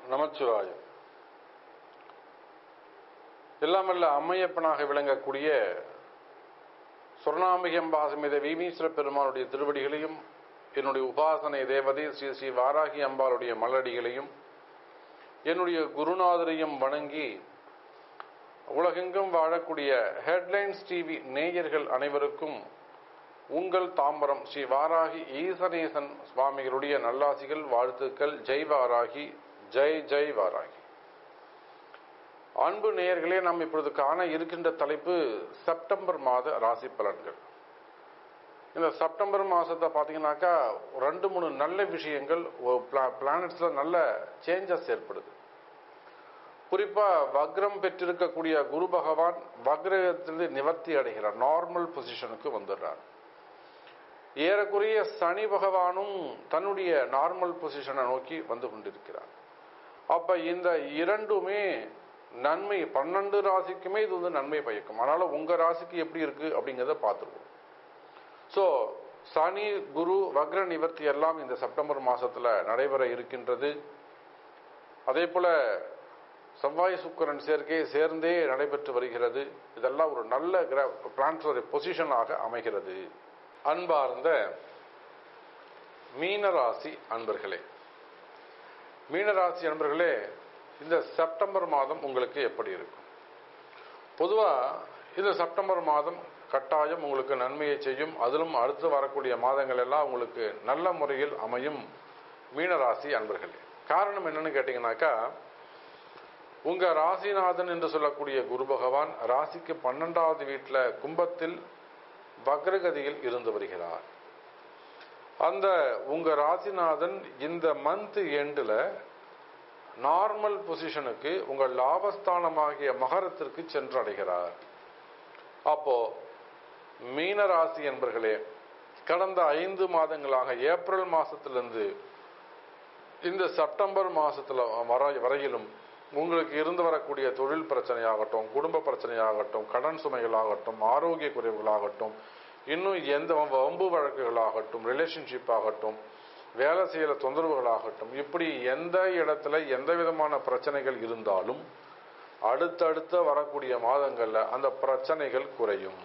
நமச்சிவாயம் எல்லாமல்ல அம்மையப்பனாக விளங்கக்கூடிய சொர்ணாம்பிகம்பாசமித வீமீஸ்வர பெருமானுடைய திருவடிகளையும் என்னுடைய உபாசனை தேவதை ஸ்ரீ ஸ்ரீ வாராகி அம்பாளுடைய மலடிகளையும் என்னுடைய குருநாதரையும் வணங்கி உலகெங்கும் வாழக்கூடிய ஹெட்லைன்ஸ் டிவி நேயர்கள் அனைவருக்கும் உங்கள் தாம்பரம் ஸ்ரீ வாராகி ஈசனேசன் சுவாமிகளுடைய நல்லாசிகள் வாழ்த்துக்கள் ஜெய் வாராகி ஜெய் ஜெய் வாராகி அன்பு நேயர்களே நாம் இப்பொழுது காண இருக்கின்ற தலைப்பு செப்டம்பர் மாத ராசி பலன்கள் இந்த செப்டம்பர் மாசத்தை பார்த்தீங்கன்னாக்கா ரெண்டு மூணு நல்ல விஷயங்கள் பிளானட்ஸ்ல நல்ல சேஞ்சஸ் ஏற்படுது குறிப்பா வக்ரம் பெற்றிருக்கக்கூடிய குரு பகவான் வக்ரத்திலிருந்து நிவர்த்தி அடைகிறார் நார்மல் பொசிஷனுக்கு வந்துடுறார் ஏறக்குறைய சனி பகவானும் தன்னுடைய நார்மல் பொசிஷனை நோக்கி வந்து கொண்டிருக்கிறார் அப்ப இந்த இரண்டுமே நன்மை பன்னெண்டு ராசிக்குமே இது வந்து நன்மை பயக்கும் அதனால உங்க ராசிக்கு எப்படி இருக்கு அப்படிங்கிறத பார்த்துருவோம் ஸோ சனி குரு வக்ர நிவர்த்தி எல்லாம் இந்த செப்டம்பர் மாசத்துல நடைபெற இருக்கின்றது அதே போல செவ்வாய் சுக்கரன் சேர்க்கை சேர்ந்தே நடைபெற்று வருகிறது இதெல்லாம் ஒரு நல்ல பிளான்டரி பொசிஷனாக அமைகிறது அன்பார்ந்த மீனராசி அன்பர்களே மீனராசி அன்பர்களே இந்த செப்டம்பர் மாதம் உங்களுக்கு எப்படி இருக்கும் பொதுவா இந்த செப்டம்பர் மாதம் கட்டாயம் உங்களுக்கு நன்மையை செய்யும் அதிலும் அடுத்து வரக்கூடிய மாதங்கள் எல்லாம் உங்களுக்கு நல்ல முறையில் அமையும் மீனராசி அன்பர்களே காரணம் என்னன்னு கேட்டீங்கன்னாக்கா உங்க ராசிநாதன் என்று சொல்லக்கூடிய குரு பகவான் ராசிக்கு பன்னெண்டாவது வீட்டில் கும்பத்தில் வக்ரகதியில் இருந்து வருகிறார் அந்த உங்க ராசிநாதன் இந்த மந்த் எண்டில் நார்மல் பொசிஷனுக்கு உங்கள் லாபஸ்தானமாகிய மகரத்திற்கு சென்று அடைகிறார் அப்போ மீன ராசி என்பர்களே கடந்த ஐந்து மாதங்களாக ஏப்ரல் மாசத்திலிருந்து இந்த செப்டம்பர் மாசத்துல வர வரையிலும் உங்களுக்கு இருந்து வரக்கூடிய தொழில் பிரச்சனையாகட்டும் குடும்ப பிரச்சனையாகட்டும் கடன் சுமைகளாகட்டும் ஆரோக்கிய குறைவுகளாகட்டும் இன்னும் எந்த வம்பு வழக்குகளாகட்டும் ரிலேஷன்ஷிப் ஆகட்டும் வேலை செய்யற தொந்தரவுகளாகட்டும் இப்படி எந்த இடத்துல எந்த விதமான பிரச்சனைகள் இருந்தாலும் அடுத்தடுத்த வரக்கூடிய மாதங்கள்ல அந்த பிரச்சனைகள் குறையும்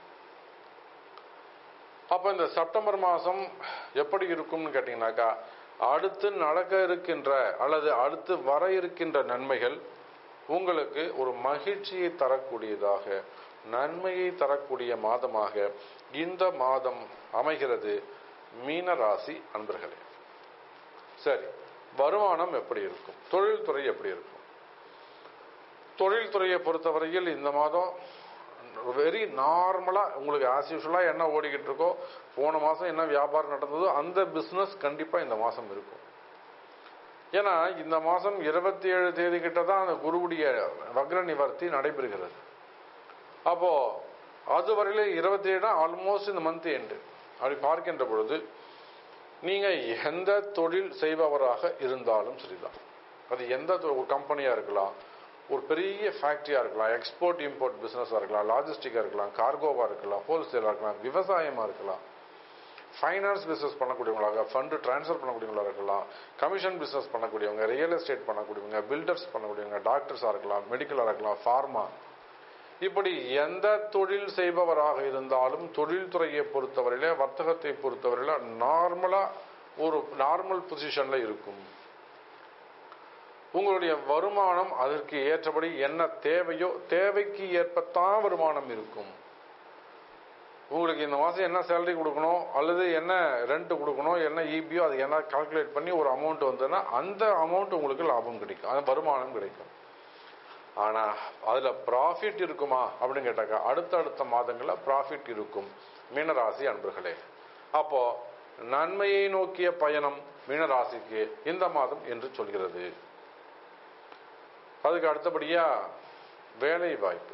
அப்ப இந்த செப்டம்பர் மாசம் எப்படி இருக்கும்னு கேட்டீங்கன்னாக்கா அடுத்து நடக்க இருக்கின்ற அல்லது அடுத்து வர இருக்கின்ற நன்மைகள் உங்களுக்கு ஒரு மகிழ்ச்சியை தரக்கூடியதாக நன்மையை தரக்கூடிய மாதமாக இந்த மாதம் அமைகிறது மீனராசி அன்பர்களே சரி வருமானம் எப்படி இருக்கும் தொழில்துறை எப்படி இருக்கும் தொழில்துறையை பொறுத்தவரையில் இந்த மாதம் வெரி நார்மலா உங்களுக்கு ஆஸ் யூஸ்வலா என்ன ஓடிக்கிட்டு இருக்கோ போன மாசம் என்ன வியாபாரம் நடந்ததோ அந்த பிசினஸ் கண்டிப்பா இந்த மாசம் இருக்கும் ஏன்னா இந்த மாசம் இருபத்தி ஏழு தேதி கிட்ட தான் அந்த குருவுடைய வக்ர நிவர்த்தி நடைபெறுகிறது அப்போ அது வரையில இருபத்தி ஏழு ஆல்மோஸ்ட் இந்த மந்த் எண்டு அப்படி பார்க்கின்ற பொழுது நீங்க எந்த தொழில் செய்பவராக இருந்தாலும் சரிதான் அது எந்த ஒரு கம்பெனியா இருக்கலாம் ஒரு பெரிய ஃபேக்டரியா இருக்கலாம் எக்ஸ்போர்ட் இம்போர்ட் பிசினஸா இருக்கலாம் லாஜிஸ்டிக்கா இருக்கலாம் கார்கோவா இருக்கலாம் ஹோல்சேலா இருக்கலாம் விவசாயமா இருக்கலாம் ஃபைனான்ஸ் பிசினஸ் பண்ணக்கூடியவங்களாக ஃபண்டு டிரான்ஸ்ஃபர் பண்ணக்கூடியவங்களா இருக்கலாம் கமிஷன் பிசினஸ் பண்ணக்கூடியவங்க ரியல் எஸ்டேட் பண்ணக்கூடியவங்க பில்டர்ஸ் பண்ணக்கூடியவங்க டாக்டர்ஸா இருக்கலாம் மெடிக்கலா இருக்கலாம் ஃபார்மா இப்படி எந்த தொழில் செய்பவராக இருந்தாலும் தொழில்துறையை பொறுத்தவரையில வர்த்தகத்தை பொறுத்தவரையில நார்மலா ஒரு நார்மல் பொசிஷன்ல இருக்கும் உங்களுடைய வருமானம் அதற்கு ஏற்றபடி என்ன தேவையோ தேவைக்கு ஏற்பத்தான் வருமானம் இருக்கும் உங்களுக்கு இந்த மாதம் என்ன சேலரி கொடுக்கணும் அல்லது என்ன ரெண்ட் கொடுக்கணும் என்ன இபியோ அது என்ன கால்குலேட் பண்ணி ஒரு அமௌண்ட் வந்ததுன்னா அந்த அமௌண்ட் உங்களுக்கு லாபம் கிடைக்கும் அது வருமானம் கிடைக்கும் ஆனா அதுல ப்ராஃபிட் இருக்குமா அப்படின்னு கேட்டாக்கா அடுத்த அடுத்த மாதங்கள்ல ப்ராஃபிட் இருக்கும் மீனராசி அன்பர்களே அப்போ நன்மையை நோக்கிய பயணம் மீனராசிக்கு இந்த மாதம் என்று சொல்கிறது அதுக்கு அடுத்தபடியா வேலை வாய்ப்பு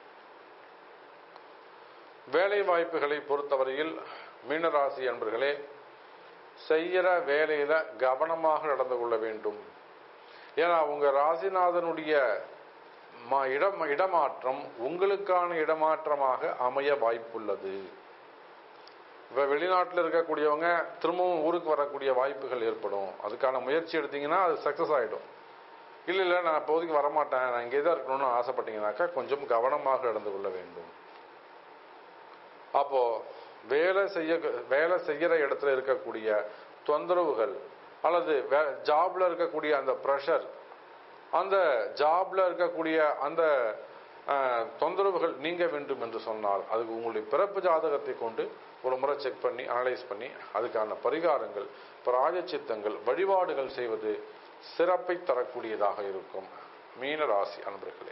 வேலை வாய்ப்புகளை பொறுத்தவரையில் மீனராசி அன்பர்களே செய்யற வேலையில கவனமாக நடந்து கொள்ள வேண்டும் ஏன்னா உங்க ராசிநாதனுடைய இடம் இடமாற்றம் உங்களுக்கான இடமாற்றமாக அமைய வாய்ப்புள்ளது இப்போ வெளிநாட்டில் இருக்கக்கூடியவங்க திரும்பவும் ஊருக்கு வரக்கூடிய வாய்ப்புகள் ஏற்படும் அதுக்கான முயற்சி எடுத்தீங்கன்னா அது சக்ஸஸ் ஆகிடும் இல்லை இல்லை நான் இப்போதைக்கு வரமாட்டேன் நான் இங்கே தான் இருக்கணும்னு ஆசைப்பட்டீங்கன்னாக்கா கொஞ்சம் கவனமாக நடந்து கொள்ள வேண்டும் அப்போ வேலை செய்ய வேலை செய்யற இடத்துல இருக்கக்கூடிய தொந்தரவுகள் அல்லது ஜாப்ல இருக்கக்கூடிய அந்த ப்ரெஷர் அந்த ஜாப்ல இருக்கக்கூடிய அந்த அஹ், தொந்தரவுகள் நீங்க வேண்டும் என்று சொன்னால் அதுக்கு உங்களுடைய பிறப்பு ஜாதகத்தை கொண்டு ஒரு முறை செக் பண்ணி அனலைஸ் பண்ணி அதுக்கான பரிகாரங்கள் பிராயச்சித்தங்கள் வழிபாடுகள் செய்வது சிறப்பை தரக்கூடியதாக இருக்கும் மீன ராசி அன்பர்களே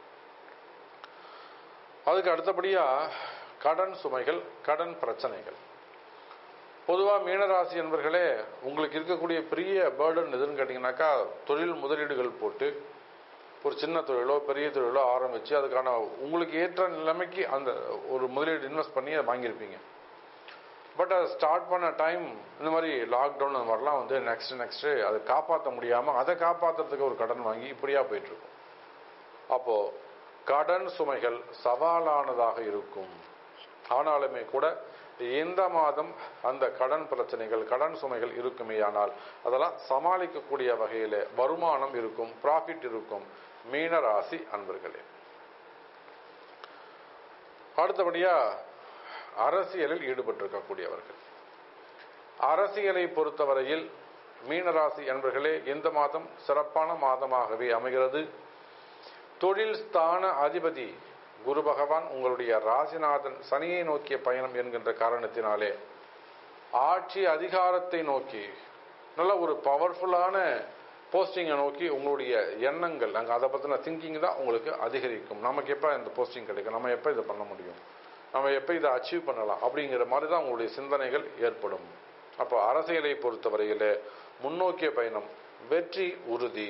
அதுக்கு அடுத்தபடியா கடன் சுமைகள் கடன் பிரச்சனைகள் பொதுவாக மீனராசி என்பர்களே உங்களுக்கு இருக்கக்கூடிய பெரிய பேர்டன் எதுன்னு கேட்டிங்கனாக்கா தொழில் முதலீடுகள் போட்டு ஒரு சின்ன தொழிலோ பெரிய தொழிலோ ஆரம்பித்து அதுக்கான உங்களுக்கு ஏற்ற நிலைமைக்கு அந்த ஒரு முதலீடு இன்வெஸ்ட் பண்ணி அதை வாங்கியிருப்பீங்க பட் அதை ஸ்டார்ட் பண்ண டைம் இந்த மாதிரி லாக்டவுன் அந்த மாதிரிலாம் வந்து நெக்ஸ்ட் நெக்ஸ்ட்டு அதை காப்பாற்ற முடியாமல் அதை காப்பாற்றுறதுக்கு ஒரு கடன் வாங்கி இப்படியா போயிட்டுருக்கும் அப்போது கடன் சுமைகள் சவாலானதாக இருக்கும் ஆனாலுமே கூட இந்த மாதம் அந்த கடன் பிரச்சனைகள் கடன் சுமைகள் இருக்குமேயானால் அதெல்லாம் சமாளிக்கக்கூடிய வகையில் வருமானம் இருக்கும் ப்ராஃபிட் இருக்கும் மீனராசி அன்பர்களே அடுத்தபடியா அரசியலில் ஈடுபட்டிருக்கக்கூடியவர்கள் அரசியலை பொறுத்தவரையில் மீனராசி அன்பர்களே இந்த மாதம் சிறப்பான மாதமாகவே அமைகிறது தொழில் ஸ்தான அதிபதி குரு பகவான் உங்களுடைய ராசிநாதன் சனியை நோக்கிய பயணம் என்கின்ற காரணத்தினாலே ஆட்சி அதிகாரத்தை நோக்கி நல்ல ஒரு பவர்ஃபுல்லான போஸ்டிங்கை நோக்கி உங்களுடைய எண்ணங்கள் அங்கே அதை பற்றின திங்கிங் தான் உங்களுக்கு அதிகரிக்கும் நமக்கு எப்போ இந்த போஸ்டிங் கிடைக்கும் நம்ம எப்போ இதை பண்ண முடியும் நம்ம எப்போ இதை அச்சீவ் பண்ணலாம் அப்படிங்கிற மாதிரி தான் உங்களுடைய சிந்தனைகள் ஏற்படும் அப்போ அரசியலை பொறுத்தவரையில் முன்னோக்கிய பயணம் வெற்றி உறுதி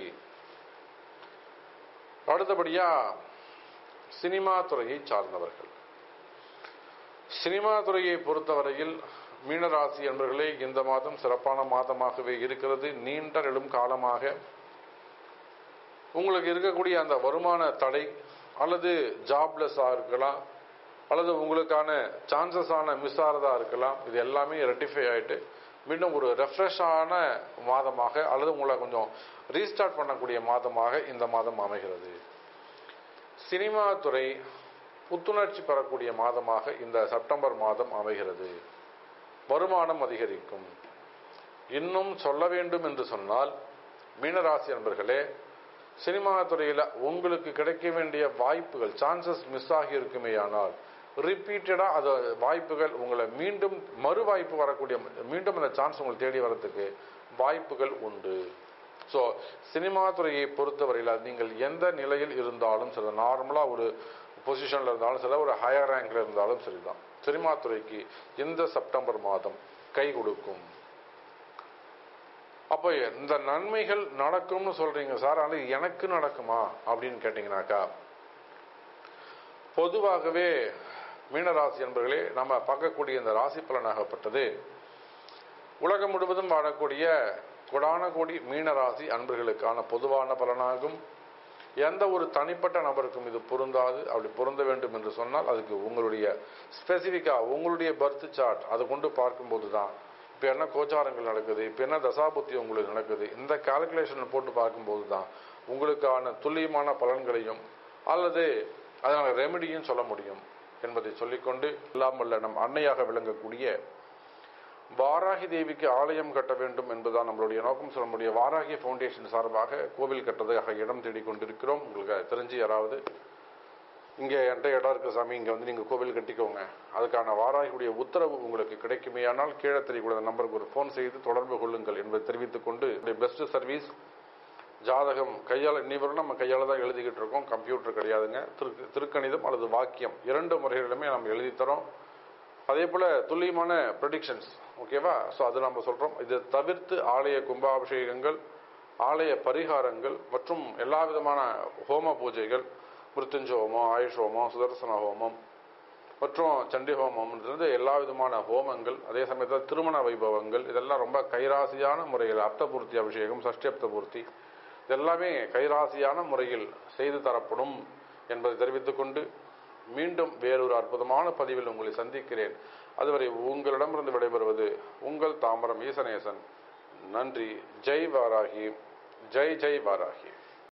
அடுத்தபடியா சினிமா துறையை சார்ந்தவர்கள் சினிமா துறையை பொறுத்தவரையில் மீனராசி என்பர்களே இந்த மாதம் சிறப்பான மாதமாகவே இருக்கிறது நீண்ட நெடும் காலமாக உங்களுக்கு இருக்கக்கூடிய அந்த வருமான தடை அல்லது ஜாப்லெஸ்ஸாக இருக்கலாம் அல்லது உங்களுக்கான சான்சஸான மிஸ் ஆகிறதா இருக்கலாம் இது எல்லாமே ரெட்டிஃபை ஆகிட்டு மீண்டும் ஒரு ரெஃப்ரெஷ்ஷான மாதமாக அல்லது உங்களை கொஞ்சம் ரீஸ்டார்ட் பண்ணக்கூடிய மாதமாக இந்த மாதம் அமைகிறது சினிமா துறை புத்துணர்ச்சி பெறக்கூடிய மாதமாக இந்த செப்டம்பர் மாதம் அமைகிறது வருமானம் அதிகரிக்கும் இன்னும் சொல்ல வேண்டும் என்று சொன்னால் மீனராசி நண்பர்களே சினிமா துறையில் உங்களுக்கு கிடைக்க வேண்டிய வாய்ப்புகள் சான்சஸ் மிஸ் ஆகி இருக்குமேயானால் ரிப்பீட்டடாக அது வாய்ப்புகள் உங்களை மீண்டும் மறு வாய்ப்பு வரக்கூடிய மீண்டும் அந்த சான்ஸ் உங்களை தேடி வரத்துக்கு வாய்ப்புகள் உண்டு ஸோ சினிமா துறையை பொறுத்தவரையில் நீங்கள் எந்த நிலையில் இருந்தாலும் சரி நார்மலாக ஒரு பொசிஷனில் இருந்தாலும் சரி ஒரு ஹையர் ரேங்கில் இருந்தாலும் சரிதான் சினிமா துறைக்கு இந்த செப்டம்பர் மாதம் கை கொடுக்கும் அப்போ இந்த நன்மைகள் நடக்கும்னு சொல்றீங்க சார் ஆனால் எனக்கு நடக்குமா அப்படின்னு கேட்டிங்கனாக்கா பொதுவாகவே மீனராசி என்பர்களே நம்ம பார்க்கக்கூடிய இந்த ராசி பலனாகப்பட்டது உலகம் முழுவதும் வாழக்கூடிய கொடான கோடி மீனராசி அன்பர்களுக்கான பொதுவான பலனாகும் எந்த ஒரு தனிப்பட்ட நபருக்கும் இது பொருந்தாது அப்படி பொருந்த வேண்டும் என்று சொன்னால் அதுக்கு உங்களுடைய ஸ்பெசிஃபிக்காக உங்களுடைய பர்த் சார்ட் அதை கொண்டு பார்க்கும்போது தான் இப்போ என்ன கோச்சாரங்கள் நடக்குது இப்போ என்ன தசாபுத்தி உங்களுக்கு நடக்குது இந்த கால்குலேஷன் போட்டு பார்க்கும்போது தான் உங்களுக்கான துல்லியமான பலன்களையும் அல்லது அதனால ரெமெடியும் சொல்ல முடியும் என்பதை சொல்லிக்கொண்டு இல்லாமல் நம் அன்னையாக விளங்கக்கூடிய வாராகி தேவிக்கு ஆலயம் கட்ட வேண்டும் என்பதுதான் நம்மளுடைய நோக்கம் சொல்ல முடியும் வாராகி ஃபவுண்டேஷன் சார்பாக கோவில் கட்டுறதுக்காக இடம் தேடிக் கொண்டிருக்கிறோம் உங்களுக்கு தெரிஞ்சு யாராவது இங்கே என்கிட்ட இடம் இருக்கு சாமி இங்கே வந்து நீங்கள் கோவில் கட்டிக்கோங்க அதுக்கான வாராகியுடைய உத்தரவு உங்களுக்கு கிடைக்குமேயானால் கீழே தெரியக்கூடிய நம்பருக்கு ஒரு ஃபோன் செய்து தொடர்பு கொள்ளுங்கள் என்பதை தெரிவித்துக் கொண்டு பெஸ்ட் சர்வீஸ் ஜாதகம் கையால் இன்னிவரும் நம்ம கையால் தான் எழுதிக்கிட்டு இருக்கோம் கம்ப்யூட்டர் கிடையாதுங்க திரு திருக்கணிதம் அல்லது வாக்கியம் இரண்டு முறைகளிலுமே நம்ம எழுதி தரோம் அதே போல் துல்லியமான ப்ரெடிக்ஷன்ஸ் ஓகேவா ஸோ அது நம்ம சொல்கிறோம் இதை தவிர்த்து ஆலய கும்பாபிஷேகங்கள் ஆலய பரிகாரங்கள் மற்றும் எல்லா விதமான ஹோம பூஜைகள் மிருத்துஞ்ச ஹோமம் ஆயுஷ் ஹோமம் சுதர்சன ஹோமம் மற்றும் சண்டி ஹோமம்ன்றது எல்லா விதமான ஹோமங்கள் அதே சமயத்தில் திருமண வைபவங்கள் இதெல்லாம் ரொம்ப கைராசியான முறையில் அப்தபூர்த்தி அபிஷேகம் சஷ்டி அப்தபூர்த்தி இதெல்லாமே கைராசியான முறையில் செய்து தரப்படும் என்பதை தெரிவித்துக் கொண்டு மீண்டும் வேறொரு அற்புதமான பதிவில் உங்களை சந்திக்கிறேன் அதுவரை உங்களிடமிருந்து விடைபெறுவது உங்கள் தாமரம் ஈசனேசன் நன்றி ஜெய் வாராகி ஜெய் ஜெய் வாராகி